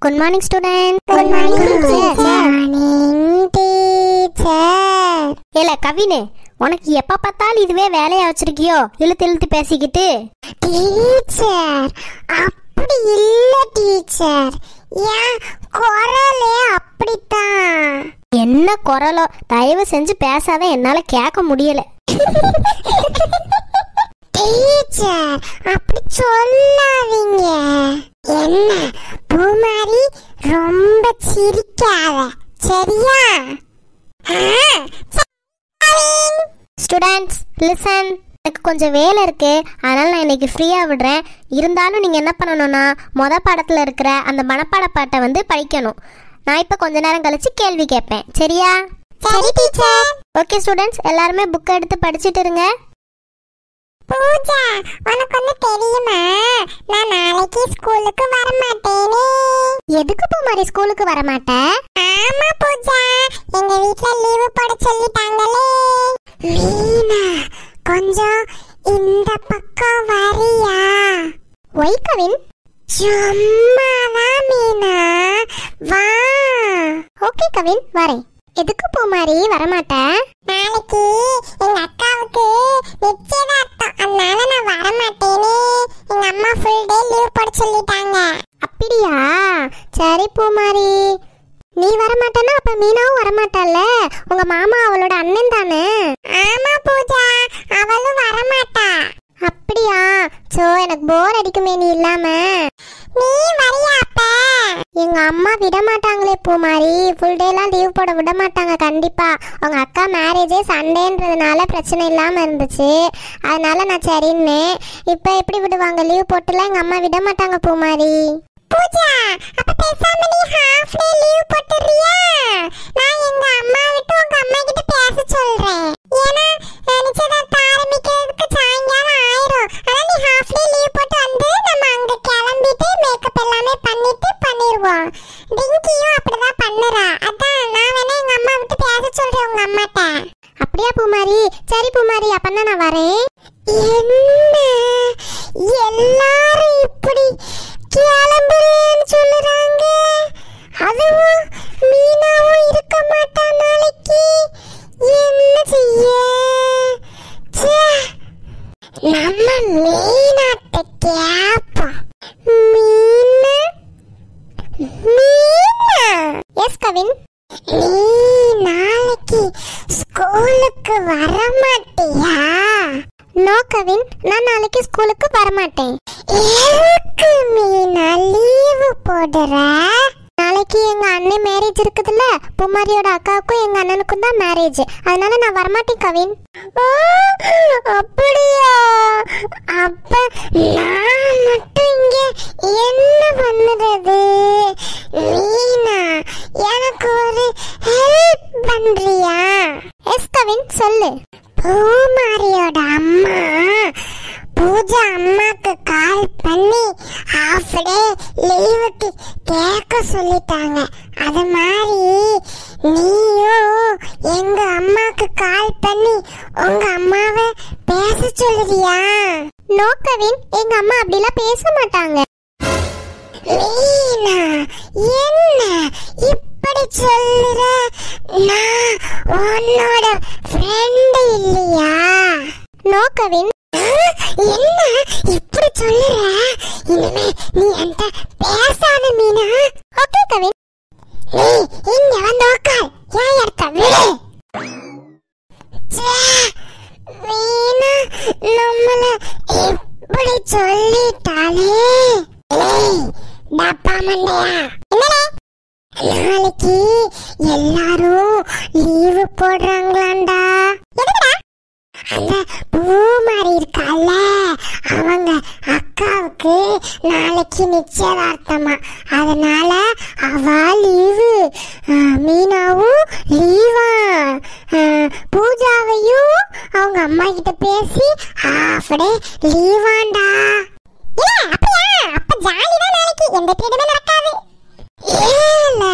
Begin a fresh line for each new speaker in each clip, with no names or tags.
Good morning student
good morning morning teacher
ஏல கவினு உனக்கு எப்ப பார்த்தாலும் இதுவே வேலையா வச்சிருக்கியோ இழுத்து இழுத்து பேசிக்கிட்டு
டீச்சர் அப்படி இல்ல டீச்சர் ஏன் குரலே அப்படித்தான்
என்ன குரலோ தயவு செஞ்சு பேசாத என்னால கேட்க முடியல
டீச்சர் அப்படி சொல்லாதீங்க என்ன பூமாரி ரொம்ப சிரிக்காத சரியா ஆ, சரி.
ஸ்டூடெண்ட்ஸ் லிசன் எனக்கு கொஞ்சம் வேலை இருக்கு அதனால நான் இன்னைக்கு ஃப்ரீயா விடுறேன் இருந்தாலும் நீங்க என்ன பண்ணணும்னா மொத பாடத்துல இருக்கிற அந்த மனப்பாட பாட்டை வந்து படிக்கணும் நான் இப்போ கொஞ்ச நேரம் கழிச்சு கேள்வி கேட்பேன் சரியா
சரி டீச்சர்
ஓகே ஸ்டூடெண்ட்ஸ் எல்லாருமே புக்கை எடுத்து படிச்சுட்டு இருங்க
பூஜா உனக்கு ஒண்ணு தெரியுமா நான் நாளைக்கு ஸ்கூலுக்கு வர மாட்டேனே
எதுக்கு போ மாதிரி ஸ்கூலுக்கு வர மாட்டேன்
ஆமா பூஜா எங்க வீட்ல லீவு போட சொல்லிட்டாங்களே மீனா கொஞ்சம் இந்த பக்கம் வரியா
ஒய் கவின்
சும்மாதான் மீனா வா
ஓகே கவின் வரேன் எதுக்கு போ மாதிரி வரமாட்டேன்
நாளைக்கு எங்க அக்காவுக்கு நிச்சயதார்த்தம் அதனால நான் வர மாட்டேனே எங்க அம்மா ஃபுல் டே லீவ் போட சொல்லிட்டாங்க
அப்படியா சரி பூமாரி நீ வரமாட்டேன்னா அப்ப மீனாவும் வரமாட்டால உங்க மாமா அவளோட அண்ணன் தானே
ஆமா பூஜா அவளும் வரமாட்டா
அப்படியா சோ எனக்கு போர் அடிக்குமே நீ இல்லாம
நீ வரியா அப்ப
எங்க அம்மா விட மாட்டாங்களே பூமாரி ஃபுல் டேலாம் லீவ் போட விட மாட்டாங்க கண்டிப்பா உங்க அக்கா மேரேஜே சண்டேன்றதுனால பிரச்சனை இல்லாம இருந்துச்சு அதனால நான் சரின்னு இப்ப எப்படி விடுவாங்க லீவ் போட்டுலாம் எங்க அம்மா விட மாட்டாங்க பூமாரி
பூஜா அப்ப பேசாம நீ ஹாஃப் டே லீவ் போட்டுறியா நான் எங்க அம்மா விட்டு உங்க அம்மா கிட்ட பேச சொல்றேன் ஏன்னா அஹ், நிச்சயதார்த்தம் ஆரம்பிக்கிறதுக்கு சாயங்காலம் ஆயிரும் ஆனா நீ ஹாஃப் டே லீவ் போட்டு வந்து நம்ம அங்க கிளம்பிட்டு மேக்கப் எல்லாமே பண்ணிட்டு பண்ணிடுவோம் டிங்கியும் அப்படிதான் பண்ணுறா அதான் நான் வேணா எங்க அம்மா விட்டு பேச சொல்றேன் உங்க அம்மாட்ட
அப்படியா பூமாரி சரி பூமாரி அப்பன்னா நான் வரேன்
என்ன எல்லாரும் இப்படி கிளம்புறேன்னு சொல்லுறாங்க அதுவும் மீனாவும் இருக்க மாட்டா நாளைக்கு என்ன செய்ய ச்சே, நம்ம மீனாட்ட கேப்போம் மீனா மீனா
எஸ் கவின்
நீ நாளைக்கு ஸ்கூலுக்கு வர மாட்டியா
நோ கவின் நான் நாளைக்கு ஸ்கூலுக்கு வரமாட்டேன்
எதுக்கு மீனா லீவு போடுற
நாளைக்கு எங்க அண்ணன் மேரேஜ் இருக்குதுல்ல பூமாரியோட அக்காவுக்கும் எங்க அண்ணனுக்கும் தான் மேரேஜ் அதனால நான் வரமாட்டேன் கவின்
ஆ, அப்படியா அப்ப நான் மட்டும் இங்க என்ன பண்ணுறது மீனா எனக்கு ஒரு ஹெல்ப் பண்றியா
எஸ் கவின் சொல்லு
பூமாரியோட அம்மா பூஜா அம்மாக்கு கால் பண்ணி ஹாஃப் டே லீவுக்கு கேட்க சொல்லிட்டாங்க அது மாதிரி நீயும் எங்க அம்மாக்கு கால் பண்ணி உங்க அம்மாவை பேச சொல்லுறியா
நோ கவின் எங்க அம்மா அப்படிலாம் பேச மாட்டாங்க
மீனா என்ன இப்படி சொல்லுற நான் உன்னோட ஃப்ரெண்ட் இல்லையா
நோ கவின்
என்ன இப்படி சொல்லுற இனிமே நீ என்கிட்ட பேசாத மீனா
ஓகே கவின்
நீ இங்க வந்து உட்கார் ஏன் இடத்த விடு ச்சே, மீனா நம்மள இப்படி சொல்லிட்டாளே ஏய், டப்பா மண்டையா என்னடா நாளைக்கு எல்லாரும் லீவு போடுறாங்களாண்டா எதுக்குடா அந்த பூமாரி இருக்கால அவங்க அக்காவுக்கு நாளைக்கு நிச்சயதார்த்தமா அதனால அவ லீவு மீனாவும் லீவா அஹ், பூஜாவையும் அவங்க அம்மா கிட்ட பேசி ஹாஃப் டே லீவாண்டா இல்ல அப்படியா அப்ப ஜாலி தான் நாளைக்கு எந்த பீரியடுமே நடக்காது ஏல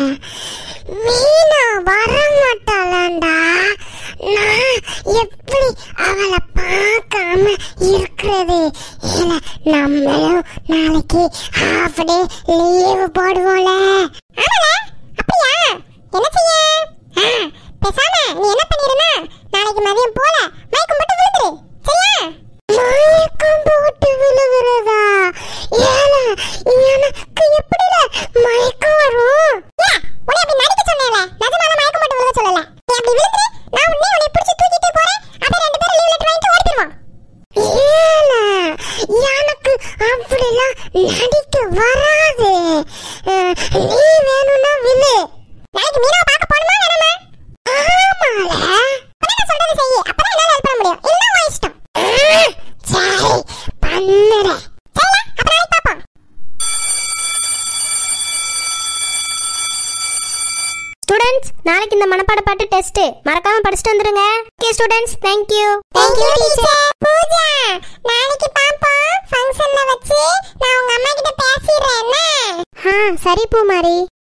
மீனா வர மாட்டாளாண்டா நான் எப்படி அவளை பார்க்காம இருக்கிறது ஏல நம்மளும் நாளைக்கு ஹாஃப் சாட்டர்டே லீவ் போடுவோம்ல ஆமால அப்படியா என்ன செய்ய ஆ, பேசாம நீ என்ன பண்ணிருனா நாளைக்கு மதியம் போல மயக்கம் போட்டு விழுந்துரு சரியா மயக்கம் போட்டு விழுகிறதா ஏல எனக்கு எப்படில மயக்கம் வரும் ஏ உன்னை அப்படி நடிக்க சொன்னேல நிஜமால மயக்கம் போட்டு விழுக சொல்லல நீ அப்படி விழுந்துரு நான் உன்னை உன்னை பிடிச்சி தூக்கிட்டு போறேன் அப்புறம் ரெண்டு பேரும் லீவ் லெட்டர் வாங்கிட்டு ஓடி போயிடுவோம் ஏல எனக்கு அப்படிலாம் நடிக்க வராது அஹ், நீ வேணும்னா விழு நாளைக்கு மீனா பார்க்க போணுமா வேணாமா ஆமால அப்ப நான் சொல்றதை செய்யு அப்பதான் என்னால ஹெல்ப் பண்ண முடியும் இல்ல உன் இஷ்டம் அஹ், சரி பண்ணுறேன் சரிடா அப்ப நாளைக்கு பார்ப்போம்
ஸ்டூடெண்ட்ஸ் நாளைக்கு இந்த மனப்பாட பாட்டு டெஸ்ட் மறக்காம படிச்சுட்டு வந்துருங்க okay students thank you
thank you teacher Pooja நாளைக்கு பாப்போம் ஃபங்க்ஷன்ல வச்சு நான் உங்க அம்மா கிட்ட பேசிடுறேன் என்ன
ஆ சரி பூமாரி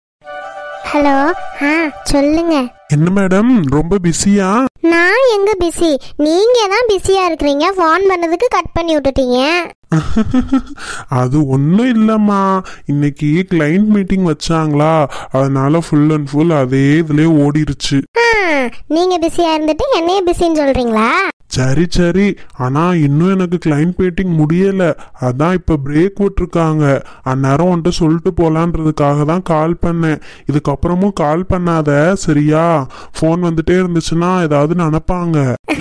ஹலோ ஆ சொல்லுங்க
என்ன மேடம் ரொம்ப பிஸியா
நான் எங்க பிஸி நீங்க தான் பிஸியா இருக்கிறீங்க ஃபோன் பண்ணதுக்கு கட் பண்ணி விட்டுட்டீங்க
அது ஒன்றும் இல்லைம்மா இன்னைக்கு கிளைண்ட் மீட்டிங் வச்சாங்களா அதனால ஃபுல் அண்ட் ஃபுல் அதே இதுலயே ஓடிருச்சு
ஆ, நீங்க பிஸியா இருந்துட்டு என்னைய பிஸின்னு சொல்றீங்களா
சரி சரி ஆனா இன்னும் எனக்கு கிளைண்ட் மீட்டிங் முடியல அதான் இப்ப பிரேக் விட்டுருக்காங்க அந்நேரம் வந்துட்டு சொல்லிட்டு போலான்றதுக்காக தான் கால் பண்ணேன் இதுக்கப்புறமும் கால் பண்ணாத சரியா ஃபோன் வந்துட்டே இருந்துச்சுன்னா ஏதாவது நினைப்பாங்க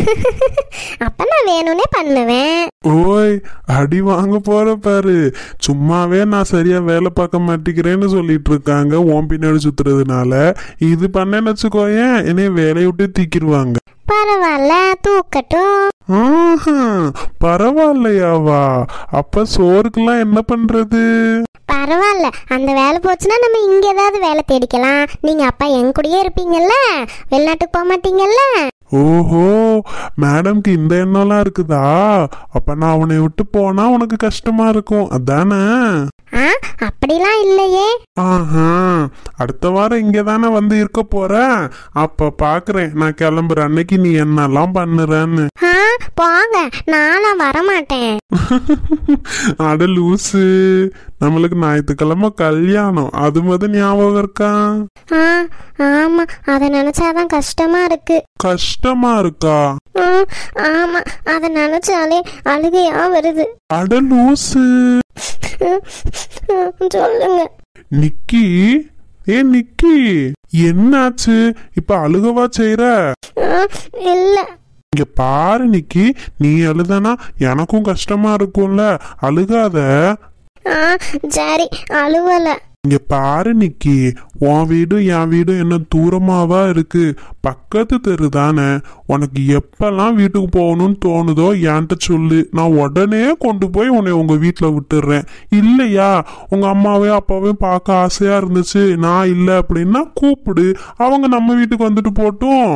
அப்ப நான் வேணும்னே பண்ணுவேன்
ஓய் அடி வாங்க போற பாரு சும்மாவே நான் சரியா வேலை பார்க்க மாட்டேங்கிறேன்னு சொல்லிட்டு இருக்காங்க ஓம் பின்னாடி சுத்துறதுனால இது பண்ணேன்னு வச்சுக்கோயேன் என்னைய வேலையை விட்டு தீக்கிடுவாங்க
பரவாயில்ல தூக்கட்டும்
ஆஹா, பரவாயில்லையாவா அப்ப சோறுக்கெல்லாம் என்ன பண்றது
பரவாயில்ல அந்த வேலை போச்சுன்னா நம்ம இங்க ஏதாவது வேலை தேடிக்கலாம் நீங்க அப்பா என் கூடயே இருப்பீங்கல்ல வெளிநாட்டுக்கு போக மாட்டீங்கல்ல
ஓஹோ மேடம்க்கு இந்த எண்ணம்லாம் இருக்குதா அப்ப நான் அவனை விட்டு போனா உனக்கு கஷ்டமா இருக்கும் அதானே
ஆ அப்படிலாம் இல்லையே
ஆஹா அடுத்த வாரம் இங்க தானே வந்து இருக்க போற அப்ப பாக்குறேன் நான் கிளம்புற அன்னைக்கு நீ என்னெல்லாம் பண்ணுறன்னு
ஆ போங்க நானும் வரமாட்டேன்
அட லூசு நம்மளுக்கு ஞாயிற்றுக்கிழமை கல்யாணம் அது மது ஞாபகம் இருக்கா
ஆ ஆமா அதை நினைச்சாதான் கஷ்டமா இருக்கு
கஷ்டமா இருக்கா
ம், ஆமா அதை நினைச்சாலே அழுகையா வருது
அட லூசு
ம், ம், சொல்லுங்க
நிக்கி ஏ நிக்கி என்னாச்சு இப்ப அழுகவா செய்யற
ஆ, இல்ல
இங்க பாரு நிக்கி நீ அழுதனா எனக்கும் கஷ்டமா இருக்கும்ல அழுகாத
ஆ சரி அழுவல
இங்க பாரு நிக்கி உன் வீடும் என் வீடும் என்ன தூரமாவா இருக்கு பக்கத்து தெரு தானே உனக்கு எப்பெல்லாம் வீட்டுக்கு போகணும்னு தோணுதோ என்கிட்ட சொல்லு நான் உடனே கொண்டு போய் உன்னை உங்க வீட்டுல விட்டுடுறேன் இல்லையா உங்க அம்மாவையும் அப்பாவையும் பார்க்க ஆசையா இருந்துச்சு நான் இல்லை அப்படின்னா கூப்பிடு அவங்க நம்ம வீட்டுக்கு வந்துட்டு போட்டும்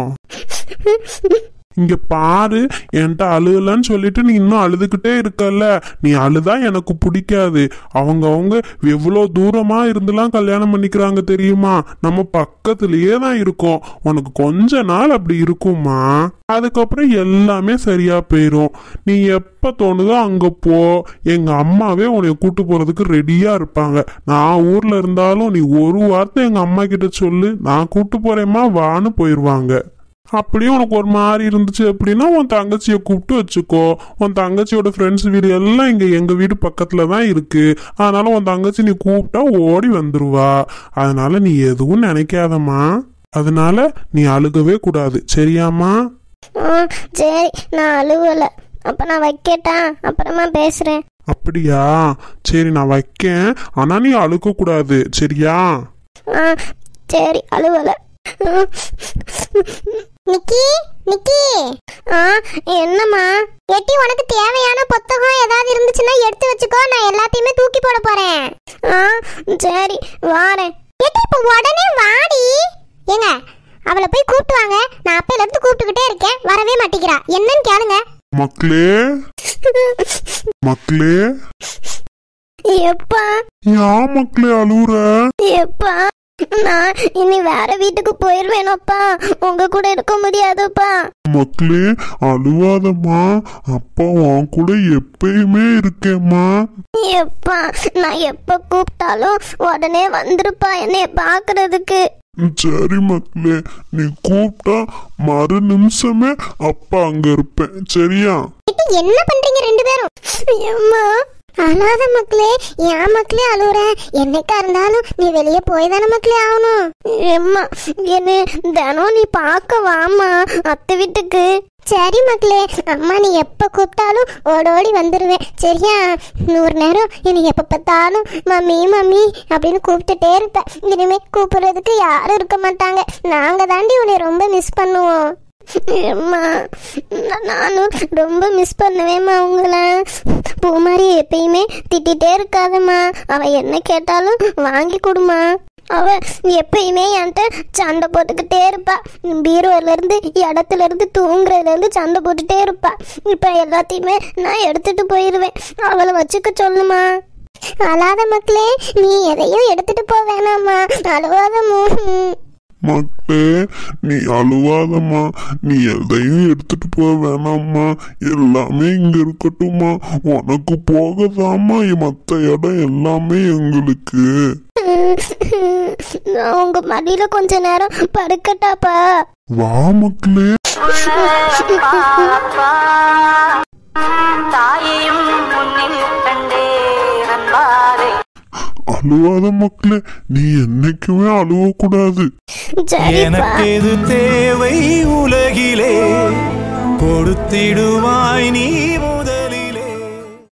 இங்க பாரு என்கிட்ட அழுகலன்னு சொல்லிட்டு நீ இன்னும் அழுதுகிட்டே இருக்கல்ல நீ அழுதா எனக்கு பிடிக்காது அவங்க அவங்க எவ்வளோ தூரமா இருந்துலாம் கல்யாணம் பண்ணிக்கிறாங்க தெரியுமா நம்ம பக்கத்துலயே தான் இருக்கோம் உனக்கு கொஞ்ச நாள் அப்படி இருக்குமா அதுக்கப்புறம் எல்லாமே சரியா போயிடும் நீ எப்ப தோணுதோ அங்க போ எங்க அம்மாவே உன்னை கூட்டு போறதுக்கு ரெடியா இருப்பாங்க நான் ஊர்ல இருந்தாலும் நீ ஒரு வார்த்தை எங்க அம்மா கிட்ட சொல்லு நான் கூட்டு போறேம்மா வான்னு போயிடுவாங்க அப்படியே உனக்கு ஒரு மாதிரி இருந்துச்சு அப்படின்னா உன் தங்கச்சியை கூப்பிட்டு வச்சுக்கோ உன் தங்கச்சியோட ஃப்ரெண்ட்ஸ் வீடு எல்லாம் இங்க எங்க வீடு பக்கத்துல தான் இருக்கு அதனால உன் தங்கச்சி நீ கூப்பிட்டா ஓடி வந்துருவா அதனால நீ எதுவும் நினைக்காதம்மா அதனால நீ அழுகவே கூடாது சரியாம்மா
ஆ, சரி நான் அழுவல அப்ப நான் வைக்கட்டா அப்புறமா பேசுறேன்
அப்படியா சரி நான் வைக்கேன் ஆனா நீ அழுக கூடாது சரியா
ஆ சரி அழுவல
நிக்கி நிக்கி
ஆ என்னம்மா
எட்டி உனக்கு தேவையான புத்தகம் ஏதாவது இருந்துச்சுன்னா எடுத்து வச்சுக்கோ நான் எல்லாத்தையுமே தூக்கி போட போறேன்
ஆ சரி வாரேன்
எட்டி இப்ப உடனே வாடி ஏங்க அவளை போய் கூப்பிட்டு வாங்க நான் அப்பையில இருந்து கூப்பிட்டுக்கிட்டே இருக்கேன் வரவே மாட்டேங்கிறா என்னன்னு கேளுங்க
மக்களே மக்களே
எப்பா
ஏன் மக்களே அழுவுற
எப்பா நான் இனி வேற வீட்டுக்கு போயிருவேனப்பா உங்க கூட இருக்க முடியாதுப்பா
மக்களே அழுவாதம்மா அப்பா உன் கூட எப்பயுமே இருக்கேம்மா
எப்பா நான் எப்ப கூப்பிட்டாலும் உடனே வந்துருப்பா என்னைய பாக்குறதுக்கு
சரி மக்களே நீ கூப்பிட்டா மறு நிமிஷமே அப்பா அங்க இருப்பேன் சரியா
இது என்ன பண்றீங்க ரெண்டு பேரும்
அம்மா
அழாத மக்களே என் மக்களே அழுவுறேன் என்னைக்கா இருந்தாலும் நீ வெளியே போய் தானே மக்களே ஆகணும்
எம்மா என்ன தினம் நீ பார்க்க வாமா அத்தை வீட்டுக்கு
சரி மக்களே அம்மா நீ எப்ப கூப்பிட்டாலும் ஓடோடி வந்துருவேன் சரியா நூறு நேரம் என்னை எப்ப பார்த்தாலும் மம்மி மம்மி அப்படின்னு கூப்பிட்டுட்டே இருப்பேன் இனிமே கூப்பிடுறதுக்கு யாரும் இருக்க மாட்டாங்க நாங்க தாண்டி உன்னை ரொம்ப மிஸ் பண்ணுவோம்
அம்மா நான் நானும் ரொம்ப மிஸ் பண்ணுவேம்மா உங்களை பூமாரி எப்பயுமே திட்டிகிட்டே இருக்காதம்மா அவ என்ன கேட்டாலும் வாங்கி கொடுமா அவ எப்பயுமே என்கிட்ட சண்டை போட்டுக்கிட்டே இருப்பா பீரோல இருந்து இடத்துல இருந்து தூங்குறதுல இருந்து சண்டை போட்டுட்டே இருப்பா இப்ப எல்லாத்தையுமே நான் எடுத்துட்டு போயிருவேன் அவளை வச்சுக்க சொல்லுமா
அழாத மக்களே நீ எதையும் எடுத்துட்டு போக வேணாம்மா அழுவாத மூ-
மக்களே நீ அழுவாதம்மா நீ எதையும் எடுத்துட்டு போக வேணாம்மா எல்லாமே இங்க இருக்கட்டும்மா உனக்கு போகதாம்மா மத்த இடம் எல்லாமே எங்களுக்கு
நான் உங்க மடியில கொஞ்ச நேரம் படுக்கட்டாப்பா
வா மக்களே
தாயையும் முன்னில் கண்டே நண்பாரே
அழுவாத மக்களே நீ என்னைக்குமே அழுவக்கூடாது
சரிப்பா
எனக்கெது தேவை உலகிலே கொடுத்திடுவாய் நீ